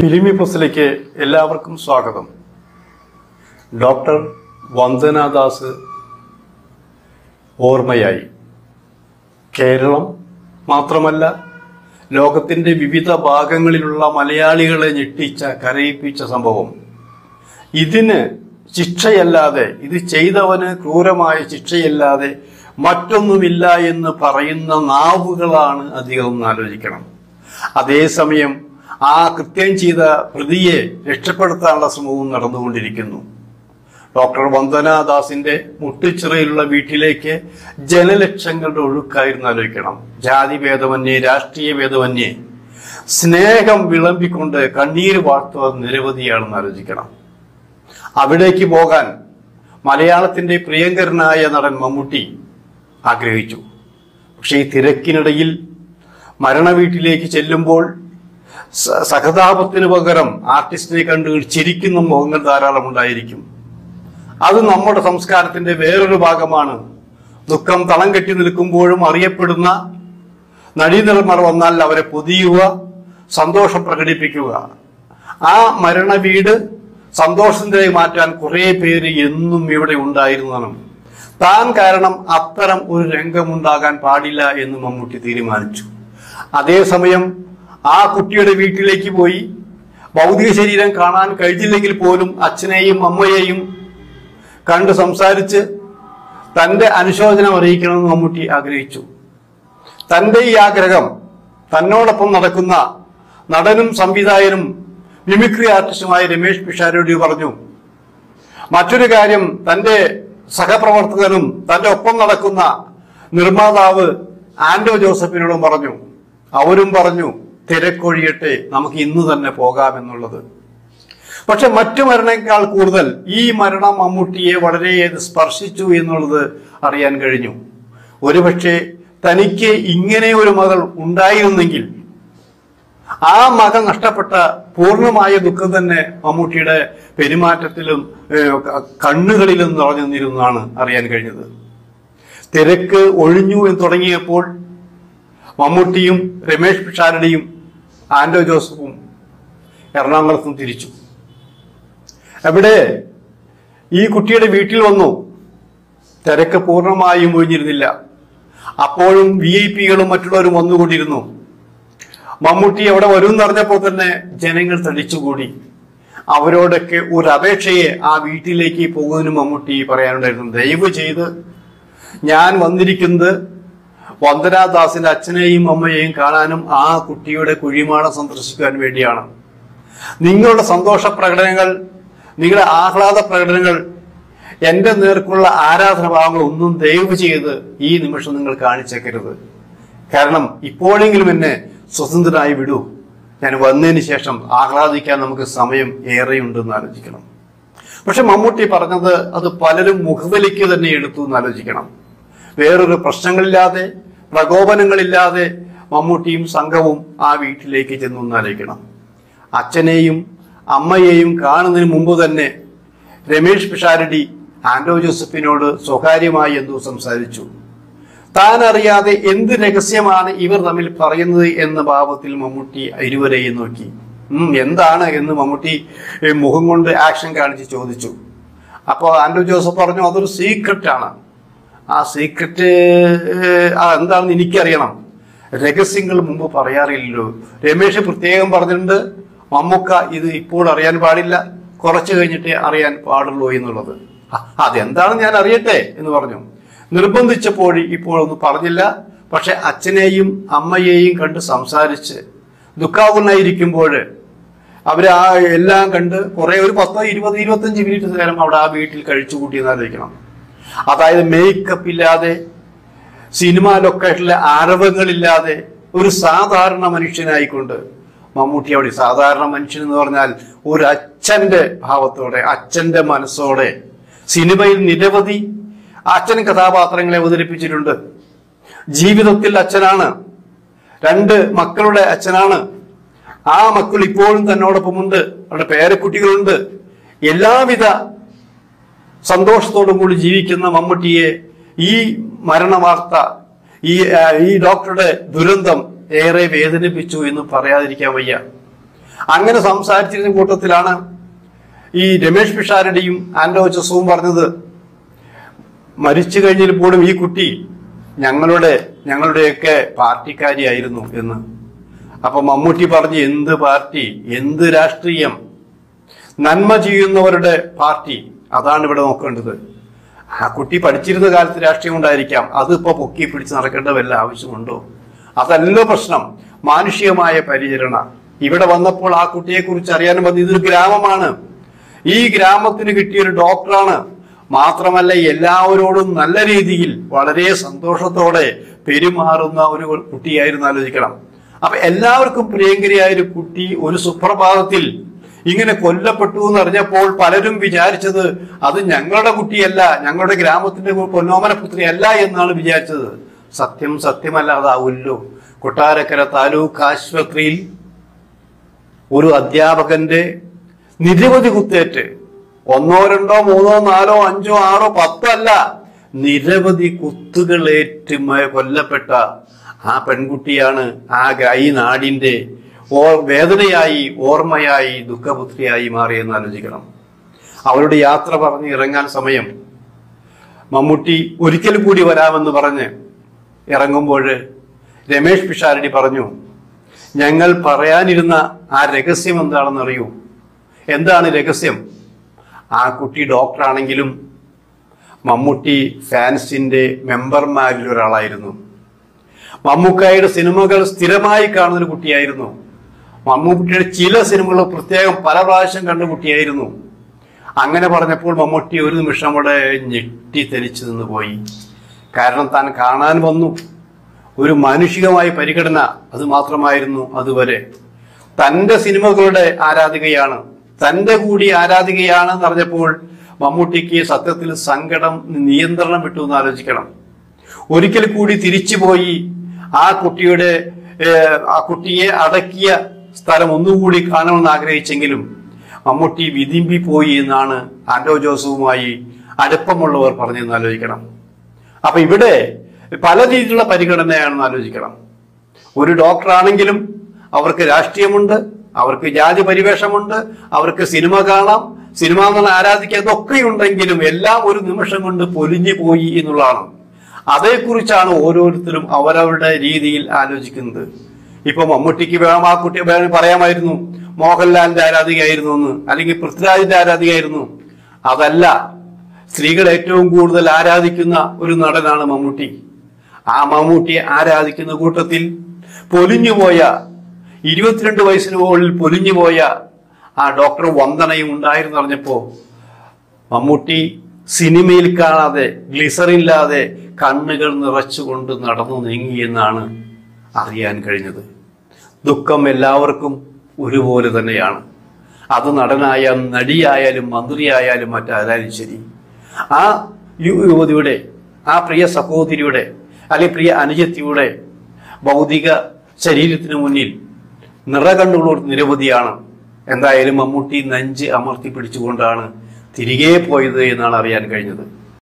ഫിലിമി പ്ലസിലേക്ക് എല്ലാവർക്കും സ്വാഗതം ഡോക്ടർ വന്ദനാദാസ് ഓർമ്മയായി കേരളം മാത്രമല്ല ലോകത്തിന്റെ വിവിധ ഭാഗങ്ങളിലുള്ള മലയാളികളെ ഞെട്ടിച്ച കരയിപ്പിച്ച സംഭവം ഇതിന് ശിക്ഷയല്ലാതെ ഇത് ചെയ്തവന് ക്രൂരമായ ശിക്ഷയല്ലാതെ മറ്റൊന്നുമില്ല എന്ന് പറയുന്ന നാവുകളാണ് അധികവും ആലോചിക്കണം അതേസമയം ആ കൃത്യം ചെയ്ത പ്രതിയെ രക്ഷപ്പെടുത്താനുള്ള ശ്രമവും നടന്നുകൊണ്ടിരിക്കുന്നു ഡോക്ടർ വന്ദനാദാസിന്റെ മുട്ടുച്ചിറയിലുള്ള വീട്ടിലേക്ക് ജനലക്ഷങ്ങളുടെ ഒഴുക്കായിരുന്നു ആലോചിക്കണം ജാതി ഭേദമന്യേ രാഷ്ട്രീയ ഭേദമന്യേ സ്നേഹം വിളമ്പിക്കൊണ്ട് കണ്ണീര് വാർത്തുക നിരവധിയാണെന്ന് ആലോചിക്കണം അവിടേക്ക് പോകാൻ മലയാളത്തിന്റെ പ്രിയങ്കരനായ നടൻ മമ്മൂട്ടി ആഗ്രഹിച്ചു പക്ഷേ ഈ തിരക്കിനിടയിൽ മരണവീട്ടിലേക്ക് ചെല്ലുമ്പോൾ സ- സഹതാപത്തിന് പകരം ആർട്ടിസ്റ്റിനെ കണ്ട് ചിരിക്കുന്ന മുഖങ്ങൾ ധാരാളം ഉണ്ടായിരിക്കും അത് നമ്മുടെ സംസ്കാരത്തിന്റെ വേറൊരു ഭാഗമാണ് ദുഃഖം തളം കെട്ടി നിൽക്കുമ്പോഴും അറിയപ്പെടുന്ന നടീനിർമ്മർ വന്നാൽ അവരെ പൊതിയുക സന്തോഷം പ്രകടിപ്പിക്കുക ആ മരണ വീട് സന്തോഷത്തിലേക്ക് മാറ്റാൻ കുറെ പേര് എന്നും ഇവിടെ ഉണ്ടായിരുന്നതാണ് താൻ കാരണം അത്തരം ഒരു രംഗമുണ്ടാകാൻ പാടില്ല എന്ന് മമ്മൂട്ടി തീരുമാനിച്ചു അതേസമയം ആ കുട്ടിയുടെ വീട്ടിലേക്ക് പോയി ഭൗതിക ശരീരം കാണാൻ കഴിഞ്ഞില്ലെങ്കിൽ പോലും അച്ഛനെയും അമ്മയെയും കണ്ട് സംസാരിച്ച് തന്റെ അനുശോചനം അറിയിക്കണമെന്ന് മമ്മൂട്ടി ആഗ്രഹിച്ചു തന്റെ ഈ ആഗ്രഹം തന്നോടൊപ്പം നടക്കുന്ന നടനും സംവിധായകനും മിമിക്രി ആർട്ടിസ്റ്റുമായ രമേഷ് പിഷാരോടി പറഞ്ഞു മറ്റൊരു കാര്യം തന്റെ സഹപ്രവർത്തകനും തന്റെ ഒപ്പം നടക്കുന്ന നിർമ്മാതാവ് ആന്റോ ജോസഫിനോടും പറഞ്ഞു അവരും പറഞ്ഞു തിരക്കൊഴിയട്ടെ നമുക്ക് ഇന്ന് തന്നെ പോകാമെന്നുള്ളത് പക്ഷെ മറ്റു മരണേക്കാൾ കൂടുതൽ ഈ മരണം മമ്മൂട്ടിയെ വളരെ സ്പർശിച്ചു എന്നുള്ളത് അറിയാൻ കഴിഞ്ഞു ഒരുപക്ഷെ തനിക്ക് ഇങ്ങനെ ഒരു മകൾ ഉണ്ടായിരുന്നെങ്കിൽ ആ മകൾ നഷ്ടപ്പെട്ട പൂർണ്ണമായ ദുഃഖം തന്നെ മമ്മൂട്ടിയുടെ പെരുമാറ്റത്തിലും ഏഹ്, ക- കണ്ണുകളിലും നിറഞ്ഞു നിന്നിരുന്നാണ് അറിയാൻ കഴിഞ്ഞത് തിരക്ക് ഒഴിഞ്ഞു എന്ന് തുടങ്ങിയപ്പോൾ മമ്മൂട്ടിയും രമേഷ് പിഷാരടിയും ആന്റോ ജോസഫും എറണാകുളത്തും തിരിച്ചു അവിടെ ഈ കുട്ടിയുടെ വീട്ടിൽ വന്നു തിരക്ക് പൂർണ്ണമായും ഒഴിഞ്ഞിരുന്നില്ല അപ്പോഴും വി ഐ പികളും മറ്റുള്ളവരും വന്നുകൊണ്ടിരുന്നു മമ്മൂട്ടി അവിടെ വരും എന്നറിഞ്ഞപ്പോൾ തന്നെ ജനങ്ങൾ തടിച്ചുകൂടി അവരോടൊക്കെ ഒരു അപേക്ഷയെ ആ വീട്ടിലേക്ക് പോകുന്നതിന് മമ്മൂട്ടി പറയാനുണ്ടായിരുന്നു ദയവ് ചെയ്ത് ഞാൻ വന്നിരിക്കുന്നത് വന്ദനാദാസിന്റെ അച്ഛനെയും അമ്മയെയും കാണാനും ആ കുട്ടിയുടെ കുഴിമാടം സന്ദർശിക്കാൻ വേണ്ടിയാണ് നിങ്ങളുടെ സന്തോഷ പ്രകടനങ്ങൾ നിങ്ങളുടെ ആഹ്ലാദ പ്രകടനങ്ങൾ എന്റെ നേർക്കുള്ള ആരാധന ഭാവങ്ങൾ ഒന്നും ദയവ് ചെയ്ത് ഈ നിമിഷം നിങ്ങൾ കാണിച്ചേക്കരുത് കാരണം ഇപ്പോഴെങ്കിലും എന്നെ സ്വതന്ത്രനായി വിടൂ ഞാൻ വന്നതിന് ശേഷം ആഹ്ലാദിക്കാൻ നമുക്ക് സമയം ഏറെയുണ്ടെന്ന് ആലോചിക്കണം പക്ഷെ മമ്മൂട്ടി പറഞ്ഞത് അത് പലരും മുഖവിലേക്ക് തന്നെ എടുത്തു എന്ന് ആലോചിക്കണം വേറൊരു പ്രശ്നങ്ങളില്ലാതെ പ്രകോപനങ്ങളില്ലാതെ മമ്മൂട്ടിയും സംഘവും ആ വീട്ടിലേക്ക് ചെന്നു എന്ന് ആലോചിക്കണം അച്ഛനെയും അമ്മയെയും കാണുന്നതിന് മുമ്പ് തന്നെ രമേഷ് പിഷാരടി ആന്റോ ജോസഫിനോട് സ്വകാര്യമായി എന്തോ സംസാരിച്ചു താൻ അറിയാതെ എന്ത് രഹസ്യമാണ് ഇവർ തമ്മിൽ പറയുന്നത് എന്ന ഭാവത്തിൽ മമ്മൂട്ടി ഇരുവരെയും നോക്കി ഉം എന്താണ് എന്ന് മമ്മൂട്ടി ഏ, മുഖം കൊണ്ട് ആക്ഷൻ കാണിച്ച് ചോദിച്ചു അപ്പോൾ ആന്റോ ജോസഫ് പറഞ്ഞു അതൊരു സീക്രട്ട് ആണ് ആ സീക്രട്ട് ആ എന്താണെന്ന് എനിക്കറിയണം രഹസ്യങ്ങൾ മുമ്പ് പറയാറില്ലല്ലോ രമേശ് പ്രത്യേകം പറഞ്ഞിട്ടുണ്ട് മമ്മൂക്ക ഇത് ഇപ്പോൾ അറിയാൻ പാടില്ല കുറച്ച് കഴിഞ്ഞിട്ടേ അറിയാൻ പാടുള്ളൂ എന്നുള്ളത് "ആ, അതെന്താണെന്ന് ഞാൻ അറിയട്ടെ എന്ന് പറഞ്ഞു നിർബന്ധിച്ചപ്പോൾ ഇപ്പോഴൊന്നും പറഞ്ഞില്ല പക്ഷെ അച്ഛനെയും അമ്മയെയും കണ്ട് സംസാരിച്ച് ദുഃഖാവുന്നായിരിക്കുമ്പോൾ അവര് ആ എല്ലാം കണ്ട് കുറെ ഒരു പത്തോ ഇരുപത് ഇരുപത്തഞ്ച് മിനിറ്റ് നേരം അവിടെ ആ വീട്ടിൽ കഴിച്ചു കൂട്ടിയെന്ന് ആലോചിക്കണം അതായത് മേക്കപ്പ് ഇല്ലാതെ സിനിമ ലൊക്കേഷനിലെ ആരവങ്ങളില്ലാതെ ഒരു സാധാരണ മനുഷ്യനായിക്കൊണ്ട് മമ്മൂട്ടി അവിടെ സാധാരണ മനുഷ്യൻ എന്ന് പറഞ്ഞാൽ ഒരു അച്ഛന്റെ ഭാവത്തോടെ അച്ഛന്റെ മനസ്സോടെ സിനിമയിൽ നിരവധി അച്ഛൻ കഥാപാത്രങ്ങളെ അവതരിപ്പിച്ചിട്ടുണ്ട് ജീവിതത്തിൽ അച്ഛനാണ് രണ്ട് മക്കളുടെ അച്ഛനാണ് ആ മക്കൾ ഇപ്പോഴും തന്നോടൊപ്പമുണ്ട് അവരുടെ പേരക്കുട്ടികളുണ്ട് എല്ലാവിധ സന്തോഷത്തോടും കൂടി ജീവിക്കുന്ന മമ്മൂട്ടിയെ ഈ മരണവാർത്ത ഈ ആ, ഈ ഡോക്ടറുടെ ദുരന്തം ഏറെ വേദനിപ്പിച്ചു എന്ന് പറയാതിരിക്കാൻ വയ്യ അങ്ങനെ സംസാരിച്ചിരുന്ന കൂട്ടത്തിലാണ് ഈ രമേഷ് പിഷാരടിയും ആൻഡോ ജോസഫും പറഞ്ഞത് മരിച്ചു കഴിഞ്ഞാൽ പോലും ഈ കുട്ടി ഞങ്ങളുടെ ഞങ്ങളുടെയൊക്കെ പാർട്ടിക്കാരിയായിരുന്നു എന്ന് അപ്പൊ മമ്മൂട്ടി പറഞ്ഞു എന്ത് പാർട്ടി എന്ത് രാഷ്ട്രീയം നന്മ ചെയ്യുന്നവരുടെ പാർട്ടി അതാണ് ഇവിടെ നോക്കേണ്ടത് ആ കുട്ടി പഠിച്ചിരുന്ന കാലത്ത് രാഷ്ട്രീയം ഉണ്ടായിരിക്കാം അതിപ്പോ പൊക്കി പിടിച്ച് നടക്കേണ്ട വല്ല ആവശ്യമുണ്ടോ അതല്ലോ പ്രശ്നം മാനുഷികമായ പരിചരണ ഇവിടെ വന്നപ്പോൾ ആ കുട്ടിയെ കുറിച്ച് അറിയാനും വന്നു ഇതൊരു ഗ്രാമമാണ് ഈ ഗ്രാമത്തിന് കിട്ടിയൊരു ഡോക്ടറാണ് മാത്രമല്ല എല്ലാവരോടും നല്ല രീതിയിൽ വളരെ സന്തോഷത്തോടെ പെരുമാറുന്ന ഒരു കുട്ടിയായിരുന്നു ആലോചിക്കണം അപ്പൊ എല്ലാവർക്കും പ്രിയങ്കരിയായ ഒരു കുട്ടി ഒരു സുപ്രഭാതത്തിൽ ഇങ്ങനെ കൊല്ലപ്പെട്ടു എന്ന് അറിഞ്ഞപ്പോൾ പലരും വിചാരിച്ചത് അത് ഞങ്ങളുടെ കുട്ടിയല്ല ഞങ്ങളുടെ ഗ്രാമത്തിന്റെ പൊന്നോമന പുത്രിയല്ല എന്നാണ് വിചാരിച്ചത് സത്യം സത്യമല്ലാതാവുമല്ലോ കൊട്ടാരക്കര താലൂക്ക് ആശുപത്രിയിൽ ഒരു അധ്യാപകന്റെ നിരവധി കുത്തേറ്റ് ഒന്നോ രണ്ടോ മൂന്നോ നാലോ അഞ്ചോ ആറോ പത്തല്ല നിരവധി കുത്തുകളേറ്റ് മ- കൊല്ലപ്പെട്ട ആ പെൺകുട്ടിയാണ് ആ ഗ- ഈ നാടിന്റെ ഓർ വേദനയായി ഓർമ്മയായി ദുഃഖപുത്രിയായി മാറിയെന്ന് ആലോചിക്കണം അവരുടെ യാത്ര പറഞ്ഞ് ഇറങ്ങാൻ സമയം മമ്മൂട്ടി ഒരിക്കൽ കൂടി വരാമെന്ന് പറഞ്ഞ് ഇറങ്ങുമ്പോൾ രമേഷ് പിഷാരടി പറഞ്ഞു ഞങ്ങൾ പറയാനിരുന്ന ആ രഹസ്യം എന്താണെന്ന് അറിയൂ എന്താണ് രഹസ്യം ആ കുട്ടി ഡോക്ടറാണെങ്കിലും മമ്മൂട്ടി ഫാൻസിന്റെ മെമ്പർമാരിൽ ഒരാളായിരുന്നു മമ്മൂക്കായുടെ സിനിമകൾ സ്ഥിരമായി കാണുന്ന ഒരു കുട്ടിയായിരുന്നു മമ്മൂട്ടിയുടെ ചില സിനിമകൾ പ്രത്യേകം പല പ്രാവശ്യം കണ്ട കുട്ടിയായിരുന്നു അങ്ങനെ പറഞ്ഞപ്പോൾ മമ്മൂട്ടി ഒരു നിമിഷം അവിടെ ഞെട്ടി തെളിച്ചു നിന്ന് പോയി കാരണം താൻ കാണാൻ വന്നു ഒരു മാനുഷികമായ പരിഗണന അത് മാത്രമായിരുന്നു അതുവരെ തന്റെ സിനിമകളുടെ ആരാധികയാണ് തന്റെ കൂടി ആരാധികയാണെന്ന് അറിഞ്ഞപ്പോൾ മമ്മൂട്ടിക്ക് സത്യത്തിൽ സങ്കടം നിയന്ത്രണം വിട്ടു എന്ന് ആലോചിക്കണം ഒരിക്കൽ കൂടി തിരിച്ചുപോയി ആ കുട്ടിയുടെ ഏഹ്, ആ കുട്ടിയെ അടക്കിയ സ്ഥലം ഒന്നുകൂടി കാണണമെന്ന് ആഗ്രഹിച്ചെങ്കിലും മമ്മൂട്ടി വിതിമ്പി പോയി എന്നാണ് ആൻഡോ ജോസഫുമായി അടുപ്പമുള്ളവർ പറഞ്ഞെന്ന് ആലോചിക്കണം അപ്പൊ ഇവിടെ പല രീതിയിലുള്ള പരിഗണനയാണെന്ന് ആലോചിക്കണം ഒരു ഡോക്ടറാണെങ്കിലും അവർക്ക് രാഷ്ട്രീയമുണ്ട് അവർക്ക് ജാതി പരിവേഷമുണ്ട് അവർക്ക് സിനിമ കാണാം സിനിമ എന്നുള്ള ആരാധിക്കുക ഇതൊക്കെ ഉണ്ടെങ്കിലും എല്ലാം ഒരു നിമിഷം കൊണ്ട് പൊലിഞ്ഞു പോയി എന്നുള്ളതാണ് അതേക്കുറിച്ചാണ് ഓരോരുത്തരും അവരവരുടെ രീതിയിൽ ആലോചിക്കുന്നത് ഇപ്പൊ മമ്മൂട്ടിക്ക് വേണം ആ കുട്ടി വേണം പറയാമായിരുന്നു മോഹൻലാലിന്റെ ആരാധികയായിരുന്നു എന്ന് അല്ലെങ്കിൽ പൃഥ്വിരാജിന്റെ ആരാധികയായിരുന്നു അതല്ല സ്ത്രീകൾ ഏറ്റവും കൂടുതൽ ആരാധിക്കുന്ന ഒരു നടനാണ് മമ്മൂട്ടി ആ മമ്മൂട്ടിയെ ആരാധിക്കുന്ന കൂട്ടത്തിൽ പൊലിഞ്ഞുപോയ ഇരുപത്തിരണ്ട് വയസ്സിന് മുകളിൽ പൊലിഞ്ഞുപോയ ആ ഡോക്ടർ വന്ദനയും ഉണ്ടായിരുന്നു അറിഞ്ഞപ്പോ മമ്മൂട്ടി സിനിമയിൽ കാണാതെ ഗ്ലിസറില്ലാതെ കണ്ണുകൾ നിറച്ചുകൊണ്ട് നടന്നു നീങ്ങി എന്നാണ് അറിയാൻ കഴിഞ്ഞത് ദുഃഖം എല്ലാവർക്കും ഒരുപോലെ തന്നെയാണ് അത് നടനായ നടിയായാലും മന്ത്രിയായാലും മറ്റാരായാലും ശരി ആ യു- യുവതിയുടെ ആ പ്രിയ സഹോദരിയുടെ അല്ലെങ്കിൽ പ്രിയ അനുജത്തിയുടെ ഭൗതിക ശരീരത്തിന് മുന്നിൽ നിറകണ്ണുകളോട് നിരവധിയാണ് എന്തായാലും മമ്മൂട്ടി നെഞ്ച് അമർത്തി പിടിച്ചുകൊണ്ടാണ് തിരികെ പോയത് എന്നാണ് അറിയാൻ കഴിഞ്ഞത്